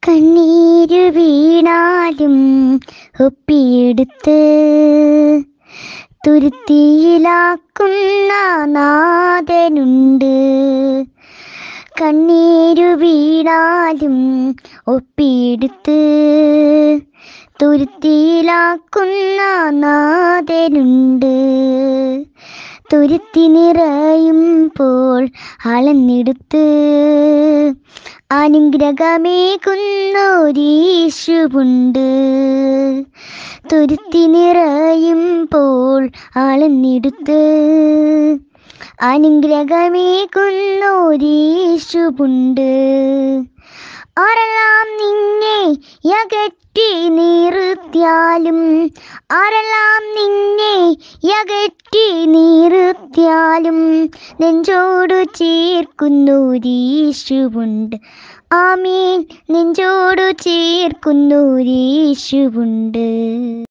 കണ്ണീരു വീണാലും ഒപ്പിയെടുത്ത് തുരുത്തിയിലാക്കുന്ന നാഥനുണ്ട് കണ്ണീരു വീണാലും ഒപ്പിയെടുത്ത് തുരുത്തിയിലാക്കുന്ന നാഥനുണ്ട് തുരുത്തി നിറയുമ്പോൾ അളന്നെടുത്ത് അനുഗ്രഹമേകുന്നൊരീശുവുണ്ട് തുരുത്തി നിറയുമ്പോൾ അളന്നെടുത്ത് അനുഗ്രഹമേകുന്നൊരീശുവുണ്ട് ആരെല്ലാം നിന്നെ യകറ്റി നിർത്തിയാലും ആരെല്ലാം നിന്നെ യകറ്റി നിർത്തിയാലും നെഞ്ചോടു ചേർക്കുന്നൊരീശുവുണ്ട് ആമീൻ നെഞ്ചോടു ചേർക്കുന്നൊരീശുവുണ്ട്